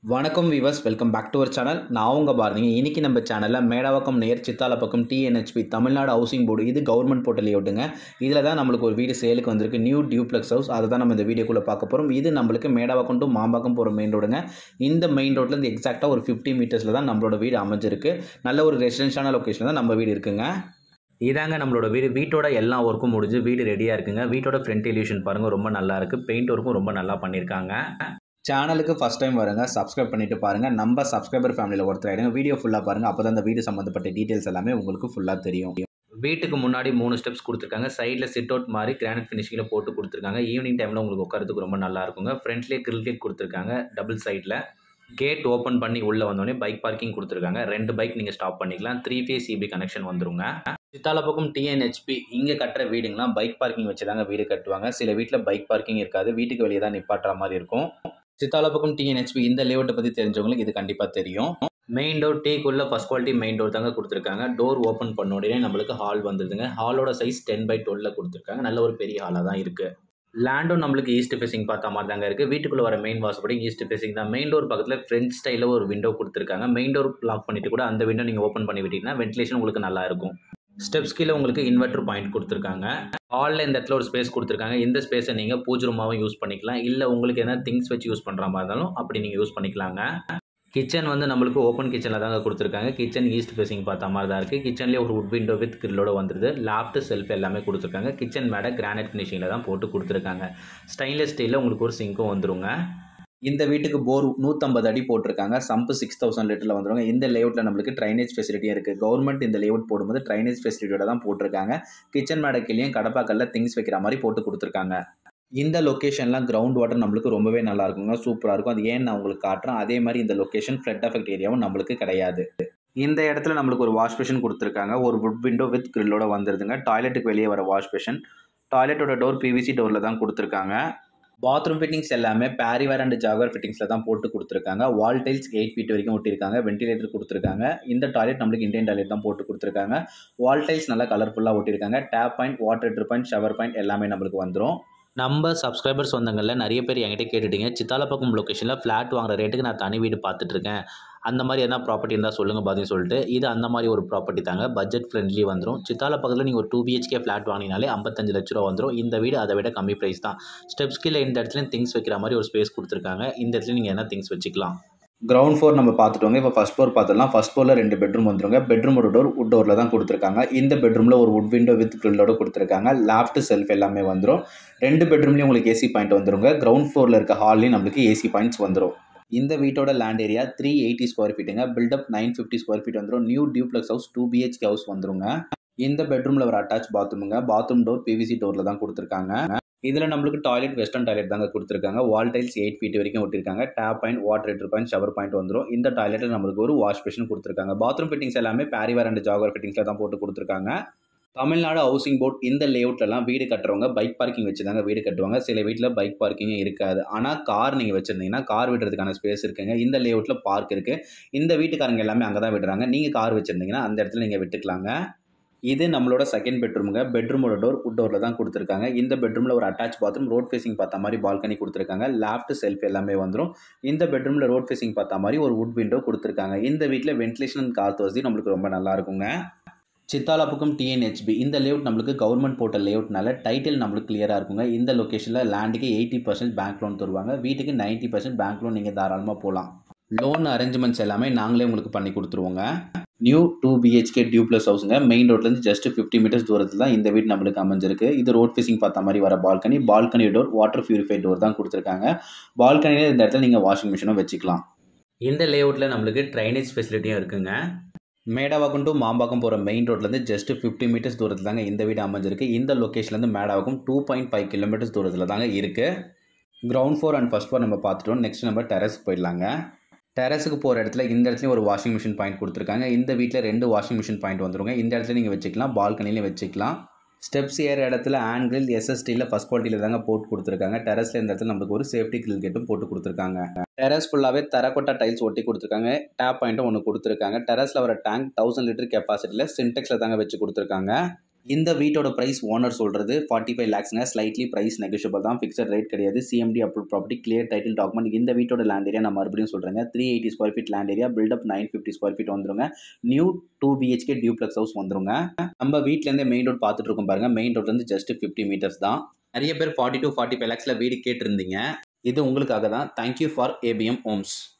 வணக்கம் viewers welcome back to our channel நான் உங்கள் பாரதிங்க இன்றைக்கி நம்ம சேனலில் மேடாவக்கம் நேர் Sithalapakkam TNHB Tamil Nadu housing board இது கவர்மெண்ட் போர்ட்டல் லேஅவுட்டுங்க இதில் தான் நம்மளுக்கு ஒரு வீடு சேலுக்கு வந்திருக்கு நியூ டியூப்ளெக்ஸ் ஹவுஸ் அதை தான் நம்ம இந்த வீடியோக்குள்ளே பார்க்க போகிறோம் இது நம்மளுக்கு மேடாவக்கம் டு மாம்பாக்கம் போகிற மெயின் ரோடுங்க இந்த மெயின் ரோட்லேருந்து எக்ஸாக்டாக ஒரு ஃபிஃப்டி மீட்டர்ஸில் தான் நம்மளோட வீடு அமைஞ்சிருக்கு நல்ல ஒரு ரெசிடென்ஷியலான லொக்கேஷனில் தான் நம்ம வீடு இருக்குங்க இதாங்க நம்மளோட வீடு வீட்டோட எல்லா ஒர்க்கும் முடிஞ்சு வீடு ரெடியாக இருக்குங்க வீட்டோட ஃப்ரண்ட் எலியூஷன் பாருங்கள் ரொம்ப நல்லா இருக்குது பெயிண்ட் ஒர்க்கும் ரொம்ப நல்லா பண்ணியிருக்காங்க சேனலுக்கு ஃபஸ்ட் டைம் வருங்க சப்ஸ்கிரைப் பண்ணிட்டு பாருங்கள் நம்ம சப்ஸ்கிரைபர் ஃபேமிலியில் ஒருத்தர் ஆகிடுங்க வீடியோ ஃபுல்லாக பாருங்கள் அப்போ தான் அந்த வீடு சம்மந்தப்பட்ட டீட்டெயில்ஸ் எல்லாமே உங்களுக்கு ஃபுல்லாக தெரியும் வீட்டுக்கு முன்னாடி மூணு ஸ்டெப்ஸ் கொடுத்துருக்காங்க சைடில் சிட் அவுட் மாதிரி கிரானைட் ஃபினிஷிங்கில் போட்டு கொடுத்துருக்காங்க ஈவினிங் டைமில் உங்களுக்கு உட்காரத்துக்கு ரொம்ப நல்லா இருக்குங்க ஃப்ரண்ட்லேயே கிரில் கேட் கொடுத்துருக்காங்க டபுள் சைடில் கேட் ஓப்பன் பண்ணி உள்ளே வந்தோடனே பைக் பார்க்கிங் கொடுத்துருக்காங்க ரெண்டு பைக் நீங்கள் ஸ்டாப் பண்ணிக்கலாம் த்ரீ ஃபேஸ் சிபி கனெக்ஷன் வந்துருங்க சித்தால பக்கம் டிஎன்ஹெச்பி இங்கே கட்டுற வீடுங்களாம் பைக் பார்க்கிங் வச்சு தாங்க வீடு கட்டுவாங்க சில வீட்டில் பைக் பார்க்கிங் இருக்காது வீட்டுக்கு வெளியே தான் நிப்பாட்டுற மாதிரி இருக்கும் சித்தால பக்கம் டிஎன்ஹெச்பி இந்த லேஅவுட்டை பற்றி தெரிஞ்சவங்களுக்கு இது கண்டிப்பாக தெரியும் மெயின் டோர் டேக்குள்ள ஃபஸ்ட் குவாலிட்டி மெயின் டோர் தாங்க கொடுத்துருக்காங்க டோர் ஓப்பன் பண்ண உடனே நம்மளுக்கு ஹால் வந்துருதுங்க ஹாலோட சைஸ் டென் பை டுவெல்ல கொடுத்துருக்காங்க நல்ல ஒரு பெரிய ஹாலாக தான் இருக்குது லேண்டும் நம்மளுக்கு ஈஸ்ட் ஃபேசிங் பார்த்த மாதிரி தாங்க இருக்குது வீட்டுக்குள்ளே வர மெயின் வாசப்படி ஈஸ்ட் ஃபேசிங் தான் மெயின் டோர் பக்கத்தில் ஃப்ரெண்ட் ஸ்டைலில் ஒரு விண்டோ கொடுத்துருக்காங்க மெயின் டோர் லாக் பண்ணிட்டு கூட அந்த விண்டோ நீங்கள் ஓப்பன் பண்ணி விட்டீங்கன்னா வென்டிலேஷன் உங்களுக்கு நல்லா இருக்கும் ஸ்டெப்ஸ் கீழே உங்களுக்கு இன்வெர்டர் பாயிண்ட் கொடுத்துருக்காங்க ஹாலில் இந்த இடத்துல ஒரு ஸ்பேஸ் கொடுத்துருக்காங்க இந்த ஸ்பேஸை நீங்கள் பூஜை ரூமாவும் யூஸ் பண்ணிக்கலாம் இல்லை உங்களுக்கு எதனா திங்ஸ் வச்சு யூஸ் பண்ணுற மாதிரி இருந்தாலும் அப்படி நீங்கள் யூஸ் பண்ணிக்கலாங்க கிச்சன் வந்து நம்மளுக்கு ஓப்பன் கிச்சனில் தாங்க கொடுத்துருக்காங்க கிச்சன் ஈஸ்ட் ஃபேசிங் பார்த்த மாதிரி தான் இருக்குது கிச்சன்லேயே ஒரு வுட் விண்டோ வித் கிரிலோட வந்துருது லாப்ட் செல்ஃப் எல்லாமே கொடுத்துருக்காங்க கிச்சன் மேடை கிரானைட் ஃபினிஷிங்கில் தான் போட்டு கொடுத்துருக்காங்க ஸ்டெயின்லெஸ் ஸ்டீலில் உங்களுக்கு ஒரு சிங்க்கும் வந்துருங்க இந்த வீட்டுக்கு போர் நூற்றம்பது அடி போட்டிருக்காங்க சம்பு சிக்ஸ் தௌசண்ட் லிட்டரில் வந்துருங்க இந்த லேஅவுட்டில் நம்மளுக்கு ட்ரைனேஜ் ஃபெசிலிட்டியும் இருக்குது கவர்மெண்ட் இந்த லேஅவுட் போடும்போது ட்ரைனேஜ் ஃபெசிலிட்டியோட தான் போட்டிருக்காங்க கிச்சன் மேடக்கிலையும் கடப்பாக்கல்ல திங்ஸ் வைக்கிற மாதிரி போட்டு கொடுத்துருக்காங்க இந்த லொக்கேஷன்லாம் கிரவுண்ட் வாட்டர் நம்மளுக்கு ரொம்பவே நல்லா இருக்குங்க சூப்பராக இருக்கும் அது ஏன் நான் உங்களுக்கு காட்டுறேன் அதே மாதிரி இந்த லொக்கேஷன் ஃப்ளட் அஃபெக்ட் ஏரியாவும் நம்மளுக்கு கிடையாது இந்த இடத்துல நம்மளுக்கு ஒரு வாஷ் பேஷன் கொடுத்துருக்காங்க ஒரு வுட் விண்டோ வித் கிரில்லோட வந்துருதுங்க டாய்லெட்டுக்கு வெளியே வர வாஷ் பேஷன் டாய்லெட்டோட டோர் பிவிசி டோரில் தான் கொடுத்துருக்காங்க பாத்ரூம் ஃபிட்டிங்ஸ் எல்லாமே பேரிவேர் அண்ட் ஜாகர் ஃபிட்டிங்ஸில் தான் போட்டு கொடுத்துருக்காங்க வால் டைல்ஸ் எயிட் ஃபீட் வரைக்கும் ஒட்டியிருக்காங்க வென்டிலேட்டர் கொடுத்துருக்காங்க இந்த டாய்லெட் நம்மளுக்கு இந்தியன் டாய்லெட் தான் போட்டு கொடுத்துருக்காங்க வால் டைல்ஸ் நல்லா கலர்ஃபுல்லாக ஒட்டியிருக்காங்க tap point water drip point shower point எல்லாமே நம்மளுக்கு வந்துடும் நம்ம சப்ஸ்கிரைபர்ஸ் வந்தங்களில் நிறைய பேர் என்கிட்ட கேட்டுட்டீங்க சித்தாலப்பக்கம் லொக்கேஷனில் ஃப்ளாட் வாங்குற ரேட்டுக்கு நான் தனி வீடு பார்த்துட்ருக்கேன் அந்த மாதிரி எதனா ப்ராப்பர்ட்டி இருந்தால் சொல்லுங்கள் பார்த்தீங்கன்னு சொல்லிட்டு இது அந்த மாதிரி ஒரு ப்ராப்பர்ட்டி தாங்க பட்ஜெட் ஃப்ரெண்ட்லி வந்துடும் சித்தால பக்கத்தில் நீங்கள் ஒரு டூ பிஹெச்கே ஃப்ளாட் வாங்கினாலே ஐம்பத்தஞ்சு லட்ச ரூபா வந்துடும் இந்த வீடு அதை விட கம்மி ப்ரைஸ் தான் ஸ்டெப்ஸ் கீழே இந்த இடத்துலையும் திங்ஸ் வைக்கிற மாதிரி ஒரு ஸ்பேஸ் கொடுத்துருக்காங்க இந்த இடத்துல நீங்கள் என்ன திங்ஸ் வச்சுக்கலாம் கிரவுண்ட் ஃப்ளோர் நம்ம பார்த்துட்டோங்க இப்போ ஃபஸ்ட் ஃப்ளோர் பார்த்துலாம் ஃபஸ்ட் ஃப்ளோரில் ரெண்டு பெட்ரூம் வந்துருங்க பெட்ரூமோட டோர் உட் டோரில் தான் கொடுத்துருக்காங்க இந்த பெட்ரூமில் ஒரு உட் விண்டோ வித் கிரில்லோட கொடுத்துருக்காங்க லாஃப்ட் செல்ஃப் எல்லாமே வந்துடும் ரெண்டு பெட்ரூம்லேயும் உங்களுக்கு ஏசி பாயிண்ட் வந்துருங்க கிரவுண்ட் ஃப்ளோரில் இருக்க ஹால்லையும் நம்மளுக்கு ஏசி பாயிண்ட்ஸ் வந்துடும் இந்த வீட்டோட land area three eighty square ஃபீட்டுங்க built up nine fifty square feet வந்துடும் new duplex house two BHK house வந்துருங்க இந்த பெட்ரூமில் ஒரு அட்டாச் பாத்ரூமுங்க பாத்ரூம் டோர் பிவிசி டோரில் தான் கொடுத்துருக்காங்க இதில் நம்மளுக்கு டாய்லெட் வெஸ்டர்ன் டாய்லெட் தாங்க கொடுத்துருக்காங்க வால் டைல்ஸ் எயிட் ஃபீட் வரைக்கும் ஒட்டிருக்காங்க tap point water heater point shower point வந்துடும் இந்த டாய்லெட்டில் நம்மளுக்கு ஒரு வாஷ் பேஷன் கொடுத்துருக்காங்க பாத்ரூம் ஃபிட்டிங்ஸ் எல்லாமே பேரிவேர் அண்ட் ஜாகர் ஃபிட்டிங்ஸில் தான் போட்டு கொடுத்துருக்காங்க தமிழ்நாடு ஹவுசிங் போர்ட் இந்த லேஅவுட்லலாம் வீடு கட்டுறவங்க பைக் பார்க்கிங் வச்சு தாங்க வீடு கட்டுவாங்க சில வீட்டில் பைக் பார்க்கிங்கே இருக்காது ஆனால் கார் நீங்கள் வச்சுருந்தீங்கன்னா கார் விடுறதுக்கான ஸ்பேஸ் இருக்குங்க இந்த லேஅவுட்டில் பார்க் இருக்குது இந்த வீட்டுக்காரங்க எல்லாமே அங்கே தான் விடுறாங்க நீங்கள் கார் வச்சுருந்தீங்கன்னா அந்த இடத்துல நீங்கள் விட்டுக்கலாங்க இது நம்மளோட செகண்ட் பெட்ரூமுங்க பெட்ரூமோட டோர் உட் டோரில் தான் கொடுத்துருக்காங்க இந்த பெட்ரூமில் ஒரு அட்டாச் பாத்ரூம் ரோட் ஃபேசிங் பார்த்த மாதிரி பால்கனி கொடுத்துருக்காங்க லேஃப்ட் செல்ஃப் எல்லாமே வந்துடும் இந்த பெட்ரூமில் ரோட் ஃபேசிங் பார்த்த மாதிரி ஒரு உட் விண்டோ கொடுத்துருக்காங்க இந்த வீட்டில் வென்டிலேஷன் அண்ட் காற்று வசதி நம்மளுக்கு ரொம்ப நல்லா இருக்குங்க சித்தாலாப்புக்கும் டிஎன்ஹெச்பி இந்த லேஅவுட் நம்மளுக்கு கவர்மெண்ட் போட்ட லேஅவுட்னால டைட்டில் நம்மளுக்கு கிளியராக இருக்குங்க இந்த லொக்கேஷனில் லேண்டுக்கு எயிட்டி பர்சன்ட் பேங்க் லோன் தருவாங்க வீட்டுக்கு நைன்ட்டி பர்சன்ட் பேங்க் லோன் நீங்கள் தாராளமாக போகலாம் லோன் அரேஞ்ச்மெண்ட்ஸ் எல்லாமே நாங்களே உங்களுக்கு பண்ணி கொடுத்துருவோங்க நியூ டூ பிஹெச்கே டியூப்ளஸ் ஹவுஸுங்க மெயின் ரோட்லேருந்து ஜஸ்ட் ஃபிஃப்டி மீட்டர்ஸ் தூரத்தில் தான் இந்த வீடு நம்மளுக்கு அமைஞ்சிருக்கு இது ரோட் ஃபேசிங் பார்த்த மாதிரி வர balcony balcony door water purify door தான் கொடுத்துருக்காங்க பால்கனியில் இந்த இடத்துல நீங்கள் வாஷிங் மிஷினும் வச்சுக்கலாம் இந்த லேஅவுட்டில் நம்மளுக்கு ட்ரைனேஜ் ஃபெசிலிட்டியும் இருக்குங்க மேடாவாக்கம் டு மாம்பாக்கம் போகிற மெயின் ரோட்லேருந்து ஜஸ்ட் ஃபிஃப்டி மீட்டர்ஸ் தூரத்தில் தாங்க இந்த வீடு அமைஞ்சிருக்கு இந்த லொக்கேஷன்லேருந்து Medavakkam two point five kilometers தூரத்தில் தாங்க இருக்குது ground floor and first floor நம்ம பார்த்துட்டோம் நெக்ஸ்ட் நம்ம டெரஸ் போயிடலாங்க டெரஸுக்கு போகிற இடத்துல இந்த இடத்துலையும் ஒரு வாஷிங் மிஷின் பாயிண்ட் கொடுத்துருக்காங்க இந்த வீட்டில் ரெண்டு வாஷிங் மிஷின் பாயிண்ட் வந்துருங்க இந்த இடத்துல நீங்கள் வச்சுக்கலாம் பால்கனிலையும் வச்சுக்கலாம் ஸ்டெப்ஸ் ஏற இடத்துல ஆங்கிள் எஸ்எஸ்டியில் ஃபஸ்ட் குவாலிட்டியில் தாங்க போட்டு கொடுத்துருக்காங்க டெரஸில் இந்த இடத்துல நம்மளுக்கு ஒரு சேஃப்டி கிரில் கேட்டும் போட்டு கொடுத்துருக்காங்க டெரஸ் ஃபுல்லாகவே தரக்கொட்டா டைல்ஸ் ஒட்டி கொடுத்துருக்காங்க டேப் பாயிண்ட்டும் ஒன்று கொடுத்துருக்காங்க டெரஸில் வர டேங்க் தௌசண்ட் லிட்டர் கெப்பாசிட்டியில் சின்டெக்ஸில் தாங்க வச்சு கொடுத்துருக்காங்க இந்த வீட்டோட ப்ரைஸ் ஓனர் சொல்கிறது ஃபார்ட்டி ஃபைவ் லேக்ஸ்ங்க ஸ்லைட்லி ப்ரைஸ் நெகோஷியபிள் தான் ஃபிக்ஸட் ரேட் கிடையாது CMD approve property clear title document இந்த வீட்டோட லேண்ட் ஏரியா நான் மறுபடியும் சொல்கிறேங்க three eighty square feet land area built up nine fifty square feet வந்துருங்க new two BHK duplex house வந்துருங்க நம்ம வீட்டிலேருந்தே மெயின் ரோட் பார்த்துட்டு இருக்கோம் பாருங்க மெயின் ரோட்லேருந்து ஜஸ்ட் ஃபிஃப்டி மீட்டர்ஸ் தான் நிறைய பேர் ஃபார்ட்டி டு ஃபார்ட்டி ஃபைவ் லேக்ஸில் வீடு கேட்டிருந்தீங்க இது உங்களுக்காக தான் தேங்க்யூ ஃபார் ஏபிஎம் ஹோம்ஸ்